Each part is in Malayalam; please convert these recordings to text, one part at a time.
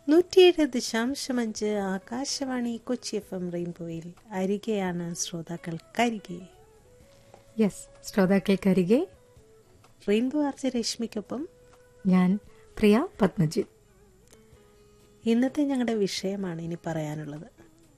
നൂറ്റിയേഴ് ദശാംശം അഞ്ച് ആകാശവാണി കൊച്ചി എഫ് എം റെയിൻബോയിൽ അരികെയാണ് ശ്രോതാക്കൾ കരികെ യെസ് ശ്രോതാക്കൾക്കരികെ റെയിൻബോ ആർച്ച രശ്മിക്കൊപ്പം ഞാൻ പ്രിയ പത്മജിത്ത് ഇന്നത്തെ ഞങ്ങളുടെ വിഷയമാണ് ഇനി പറയാനുള്ളത്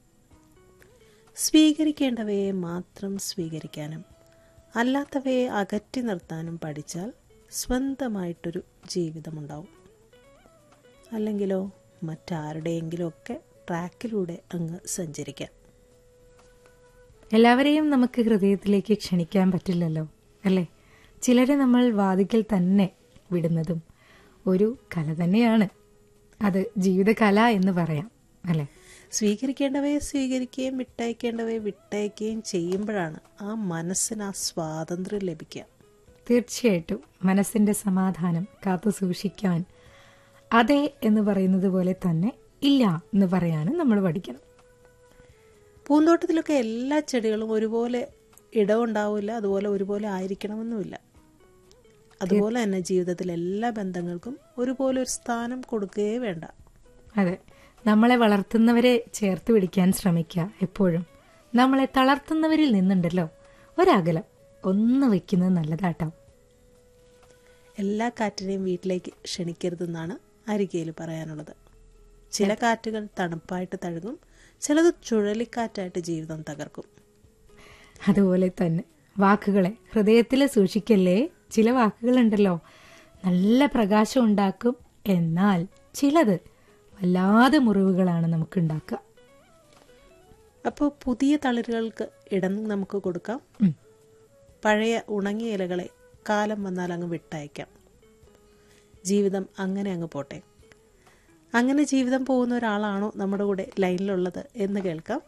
സ്വീകരിക്കേണ്ടവയെ മാത്രം സ്വീകരിക്കാനും അല്ലാത്തവയെ അകറ്റി നിർത്താനും പഠിച്ചാൽ സ്വന്തമായിട്ടൊരു ജീവിതമുണ്ടാവും അല്ലെങ്കിലോ മറ്റാരുടെയെങ്കിലും ഒക്കെ ട്രാക്കിലൂടെ അങ്ങ് സഞ്ചരിക്കാം എല്ലാവരെയും നമുക്ക് ഹൃദയത്തിലേക്ക് ക്ഷണിക്കാൻ പറ്റില്ലല്ലോ അല്ലേ ചിലരെ നമ്മൾ വാതിക്കൽ തന്നെ വിടുന്നതും ഒരു കല തന്നെയാണ് അത് ജീവിതകല എന്ന് പറയാം അല്ലേ സ്വീകരിക്കേണ്ടവയെ സ്വീകരിക്കുകയും വിട്ടയക്കേണ്ടവയെ വിട്ടയക്കുകയും ചെയ്യുമ്പോഴാണ് ആ മനസ്സിന് ആ സ്വാതന്ത്ര്യം ലഭിക്കുക തീർച്ചയായിട്ടും മനസ്സിന്റെ സമാധാനം കാത്തു സൂക്ഷിക്കാൻ അതെ എന്ന് പറയുന്നത് പോലെ തന്നെ ഇല്ല എന്ന് പറയാനും നമ്മൾ പഠിക്കണം പൂന്തോട്ടത്തിലൊക്കെ എല്ലാ ചെടികളും ഒരുപോലെ ഇടമുണ്ടാവില്ല അതുപോലെ ഒരുപോലെ ആയിരിക്കണമെന്നുമില്ല അതുപോലെ തന്നെ ജീവിതത്തിൽ എല്ലാ ബന്ധങ്ങൾക്കും ഒരുപോലെ ഒരു സ്ഥാനം കൊടുക്കുകയേ വേണ്ട അതെ നമ്മളെ വളർത്തുന്നവരെ ചേർത്ത് പിടിക്കാൻ ശ്രമിക്കുക എപ്പോഴും നമ്മളെ തളർത്തുന്നവരിൽ നിന്നുണ്ടല്ലോ ഒരകലം ഒന്ന് വെക്കുന്നത് നല്ലതാട്ടോ എല്ലാ കാറ്റിനെയും വീട്ടിലേക്ക് ക്ഷണിക്കരുതെന്നാണ് അരികയിൽ പറയാനുള്ളത് ചില കാറ്റുകൾ തണുപ്പായിട്ട് തഴുകും ചിലത് ചുഴലിക്കാറ്റായിട്ട് ജീവിതം തകർക്കും അതുപോലെ തന്നെ വാക്കുകളെ ഹൃദയത്തിൽ സൂക്ഷിക്കല്ലേ ചില വാക്കുകളുണ്ടല്ലോ നല്ല പ്രകാശം ഉണ്ടാക്കും എന്നാൽ ചിലത് വല്ലാതെ മുറിവുകളാണ് നമുക്ക് ഉണ്ടാക്കുക അപ്പോൾ പുതിയ തളിരുകൾക്ക് ഇടം നമുക്ക് കൊടുക്കാം ഉം. പഴയ ഉണങ്ങിയ ഇലകളെ കാലം വന്നാൽ അങ്ങ് വിട്ടയക്കാം ജീവിതം അങ്ങനെ അങ്ങ് പോട്ടെ അങ്ങനെ ജീവിതം പോകുന്ന ഒരാളാണോ നമ്മുടെ കൂടെ ലൈനിലുള്ളത് എന്ന് കേൾക്കാം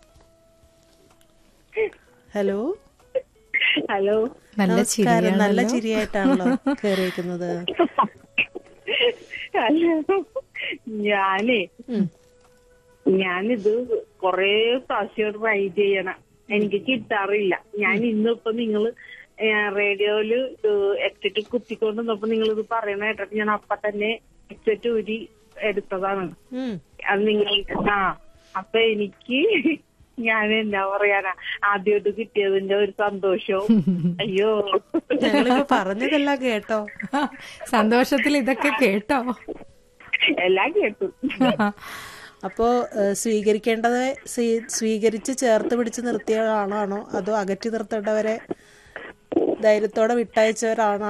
ഹലോ ഹലോ നല്ല നമസ്കാരം നല്ല ചിരിയാണല്ലോ. ചിരിയായിട്ടാണല്ലോ കയറിയേക്കുന്നത് ഹലോ ഞാനേ ഞാനിത് കൊറേ പ്രാവശ്യം ട്രൈ ചെയ്യണം എനിക്ക് കിട്ടാറില്ല ഞാൻ ഇന്നിപ്പോ നിങ്ങള് റേഡിയോയില് എക്സിറ്റ് കുത്തിക്കൊണ്ട് നിന്നപ്പോ നിങ്ങൾ ഇത് പറയണ കേട്ടിട്ട് ഞാൻ അപ്പൊ തന്നെ എക്സിറ്റ് ഊരി എടുത്തതാണ് ഉം. അത് നിങ്ങൾ ആ അപ്പൊ എനിക്ക് ഞാൻ എന്താ പറയാനാ ആദ്യമായിട്ട് കിട്ടിയതിന്റെ ഒരു സന്തോഷവും അയ്യോ ഞങ്ങളിപ്പോ പറഞ്ഞതെല്ലാം കേട്ടോ സന്തോഷത്തിൽ ഇതൊക്കെ കേട്ടോ എല്ലാം കേട്ടു അപ്പോ ഏഹ്, സ്വീകരിക്കേണ്ടത് സ്വീ- സ്വീകരിച്ച് ചേർത്ത് പിടിച്ച് നിർത്തിയ ആളാണോ അതോ അകറ്റി നിർത്തേണ്ടവരെ ധൈര്യത്തോടെ വിട്ടയച്ചവരാണോ